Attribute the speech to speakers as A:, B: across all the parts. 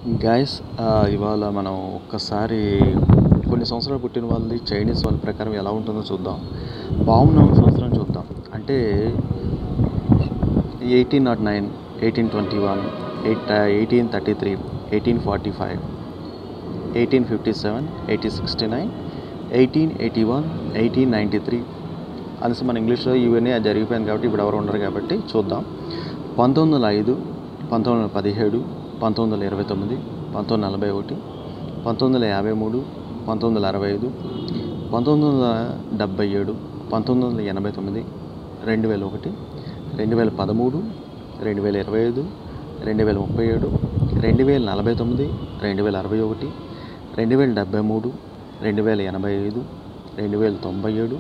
A: guys ఇవాళ మనం ఒక్కసారి కొన్ని సంవత్సరాలు పుట్టిన వాళ్ళది చైనీస్ వాళ్ళ ప్రకారం ఎలా ఉంటుందో చూద్దాం బాగున్న సంవత్సరం చూద్దాం అంటే eighteen nought nine eighteen twenty one eight eighteen thirty three eighteen forty five eighteen fifty seven eighteen sixty nine eighteen eighty one eighteen ninety three అనేసి మన ఇంగ్లీష్లో ఇవన్నీ అది జరిగిపోయింది కాబట్టి ఇప్పుడు ఎవరు ఉండరు కాబట్టి చూద్దాం పంతొమ్మిది వందల ఐదు పంతొమ్మిది వందల పదిహేడు పంతొమ్మిది వందల ఇరవై తొమ్మిది పంతొమ్మిది వందల నలభై ఒకటి పంతొమ్మిది వందల యాభై మూడు పంతొమ్మిది వందల అరవై ఐదు పంతొమ్మిది వందల డెబ్భై ఏడు పంతొమ్మిది వందల ఎనభై తొమ్మిది రెండు వేల ఒకటి రెండు వేల పదమూడు రెండు వేల ఇరవై ఐదు రెండు వేల ముప్పై ఏడు రెండు వేల నలభై తొమ్మిది రెండు వేల అరవై ఒకటి రెండు వేల డెబ్భై మూడు రెండు వేల ఎనభై ఐదు రెండు వేల తొంభై ఏడు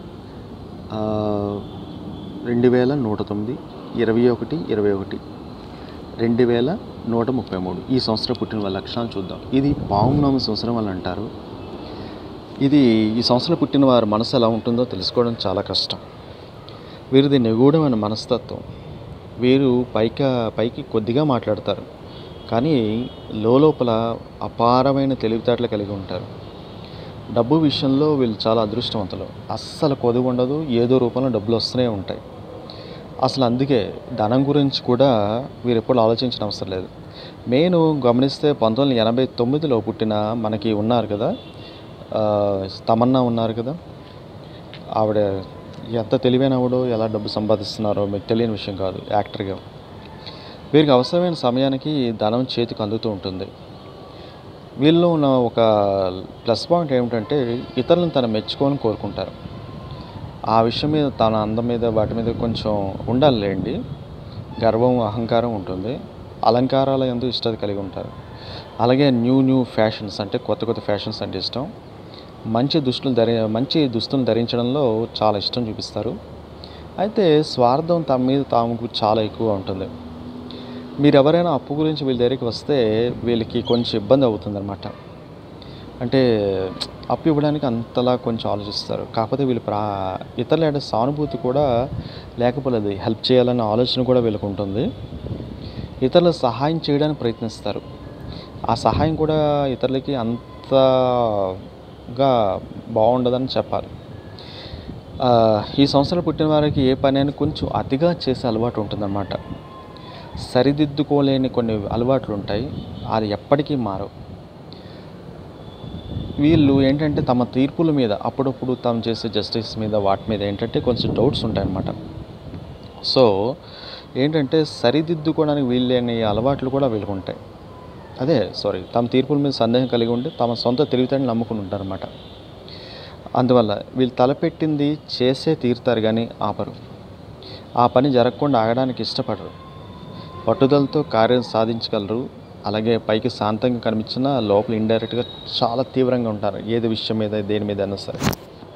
A: రెండు వేల నూట తొమ్మిది ఇరవై ఒకటి ఇరవై ఒకటి రెండు వేల నూట ముప్పై మూడు ఈ సంవత్సరం పుట్టిన వాళ్ళ లక్షణాలు చూద్దాం ఇది పావునామ సంవత్సరం వాళ్ళు అంటారు ఇది ఈ సంవత్సరం పుట్టిన వారి మనసు ఎలా ఉంటుందో తెలుసుకోవడం చాలా కష్టం వీరిది నిగూఢమైన మనస్తత్వం వీరు పైక పైకి కొద్దిగా మాట్లాడతారు కానీ లోపల అపారమైన తెలివితేటలు కలిగి ఉంటారు డబ్బు విషయంలో వీళ్ళు చాలా అదృష్టవంతులు అస్సలు కొదువు ఉండదు ఏదో రూపంలో డబ్బులు వస్తూనే ఉంటాయి అసలు అందుకే ధనం గురించి కూడా వీరు ఎప్పుడు ఆలోచించిన అవసరం లేదు నేను గమనిస్తే పంతొమ్మిది వందల ఎనభై తొమ్మిదిలో పుట్టిన మనకి ఉన్నారు కదా ఆ, తమన్నా ఉన్నారు కదా ఆవిడ ఎంత తెలివైన ఆవిడో ఎలా డబ్బు సంపాదిస్తున్నారో మీకు తెలియని విషయం కాదు యాక్టర్గా వీరికి అవసరమైన సమయానికి ధనం చేతికి అందుతూ ఉంటుంది వీళ్ళు ఉన్న ఒక ప్లస్ పాయింట్ ఏమిటంటే ఇతరులను తను మెచ్చుకోవాలని కోరుకుంటారు ఆ విషయం మీద తన అందం మీద వాటి మీద కొంచెం ఉండాలిలేండి గర్వం అహంకారం ఉంటుంది అలంకారాల ఎందు ఇష్టత కలిగి ఉంటారు అలాగే న్యూ న్యూ ఫ్యాషన్స్ అంటే కొత్త కొత్త ఫ్యాషన్స్ అంటే ఇష్టం మంచి దుస్తులు ధరి మంచి దుస్తులు ధరించడంలో చాలా ఇష్టం చూపిస్తారు అయితే స్వార్థం తమ మీద తాముకు చాలా ఎక్కువ ఉంటుంది మీరు ఎవరైనా అప్పు గురించి వీళ్ళ దగ్గరికి వస్తే వీళ్ళకి కొంచెం ఇబ్బంది అవుతుందన్నమాట అంటే అప్పు ఇవ్వడానికి అంతలా కొంచెం ఆలోచిస్తారు కాకపోతే వీళ్ళు ప్రా ఇతరుల యొక్క సానుభూతి కూడా లేకపోలేదు హెల్ప్ చేయాలన్న ఆలోచన కూడా వీళ్ళకు ఉంటుంది ఇతరులకు సహాయం చేయడానికి ప్రయత్నిస్తారు ఆ సహాయం కూడా ఇతరులకి అంతగా బాగుండదని చెప్పాలి ఆ, ఈ సంవత్సరం పుట్టిన వారికి ఏ పని అయినా కొంచెం అతిగా చేసే అలవాటు ఉంటుందన్నమాట సరిదిద్దుకోలేని కొన్ని అలవాట్లు ఉంటాయి అది ఎప్పటికీ మారవు వీళ్ళు ఏంటంటే తమ తీర్పుల మీద అప్పుడప్పుడు తాము చేసే జస్టిస్ మీద వాటి మీద ఏంటంటే కొంచెం డౌట్స్ ఉంటాయన్నమాట సో ఏంటంటే సరిదిద్దుకోవడానికి వీళ్ళని అలవాట్లు కూడా వీళ్ళకు ఉంటాయి అదే సారీ తమ తీర్పుల మీద సందేహం కలిగి ఉండి తమ సొంత తెలివితేటలు నమ్ముకుని ఉంటారన్నమాట అందువల్ల వీళ్ళు తలపెట్టింది చేసే తీరుతారు కానీ ఆపరు ఆ పని జరగకుండా ఆగడానికి ఇష్టపడరు పట్టుదలతో కార్యం సాధించగలరు అలాగే పైకి శాంతంగా కనిపించినా లోపల ఇండైరెక్ట్గా చాలా తీవ్రంగా ఉంటారు ఏది విషయం మీద దేని మీద అయినా సరే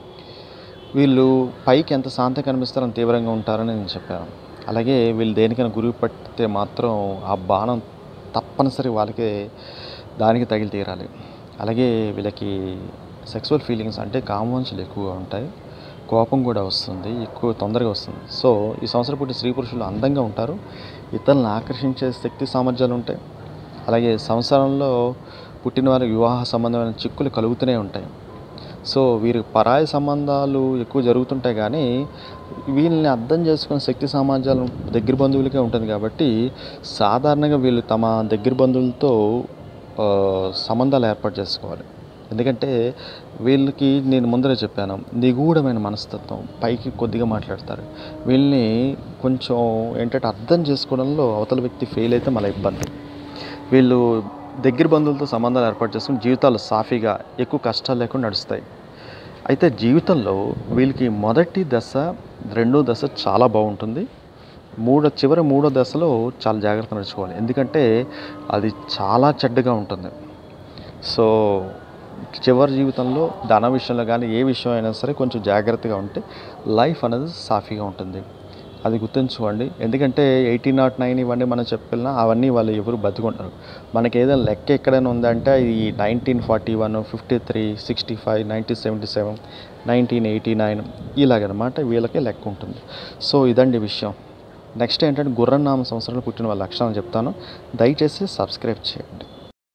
A: వీళ్ళు పైకి ఎంత శాంతంగా కనిపిస్తారో అంత తీవ్రంగా ఉంటారని నేను చెప్పాను అలాగే వీళ్ళు దేనికైనా గురి పడితే మాత్రం ఆ బాణం తప్పనిసరి వాళ్ళకే దానికి తగిలి తీరాలి అలాగే వీళ్ళకి సెక్సువల్ ఫీలింగ్స్ అంటే కామవంశులు ఎక్కువగా ఉంటాయి కోపం కూడా వస్తుంది ఎక్కువ తొందరగా వస్తుంది సో ఈ సంవత్సరం పుట్టిన స్త్రీ పురుషులు అందంగా ఉంటారు ఇతరులను ఆకర్షించే శక్తి సామర్థ్యాలు ఉంటాయి అలాగే సంసారంలో పుట్టిన వారికి వివాహ సంబంధమైన చిక్కులు కలుగుతూనే ఉంటాయి సో వీరి పరాయి సంబంధాలు ఎక్కువ జరుగుతుంటాయి కానీ వీళ్ళని అర్థం చేసుకునే శక్తి సామర్థ్యాలు దగ్గర బంధువులకే ఉంటుంది కాబట్టి సాధారణంగా వీళ్ళు తమ దగ్గర బంధువులతో ఆ, సంబంధాలు ఏర్పాటు చేసుకోవాలి ఎందుకంటే వీళ్ళకి నేను ముందరే చెప్పాను నిగూఢమైన మనస్తత్వం పైకి కొద్దిగా మాట్లాడతారు వీళ్ళని కొంచెం ఏంటంటే అర్థం చేసుకోవడంలో అవతల వ్యక్తి ఫెయిల్ అయితే మళ్ళీ ఇబ్బంది వీళ్ళు దగ్గర బంధువులతో సంబంధాలు ఏర్పాటు చేసుకుని జీవితాలు సాఫీగా ఎక్కువ కష్టాలు లేకుండా నడుస్తాయి అయితే జీవితంలో వీళ్ళకి మొదటి దశ రెండో దశ చాలా బాగుంటుంది మూడో చివరి మూడో దశలో చాలా జాగ్రత్త నడుచుకోవాలి ఎందుకంటే అది చాలా చెడ్డగా ఉంటుంది సో చివరి జీవితంలో ధన విషయంలో కానీ ఏ విషయం అయినా సరే కొంచెం జాగ్రత్తగా ఉంటే లైఫ్ అనేది సాఫీగా ఉంటుంది అది గుర్తుంచుకోండి ఎందుకంటే ఎయిటీన్ నాట్ నైన్ ఇవన్నీ మనం చెప్పినా అవన్నీ వాళ్ళు ఎవరు బతుకుంటారు మనకి ఏదైనా లెక్క ఎక్కడైనా ఉందంటే ఈ nineteen forty one fifty three sixty five nineteen seventy seven nineteen eighty nine ఇలాగనమాట వీళ్ళకే లెక్క ఉంటుంది సో ఇదండి విషయం నెక్స్ట్ ఏంటంటే గుర్రనామ సంవత్సరాలు పుట్టిన వాళ్ళ లక్షణాలు చెప్తాను దయచేసి సబ్స్క్రైబ్ చేయండి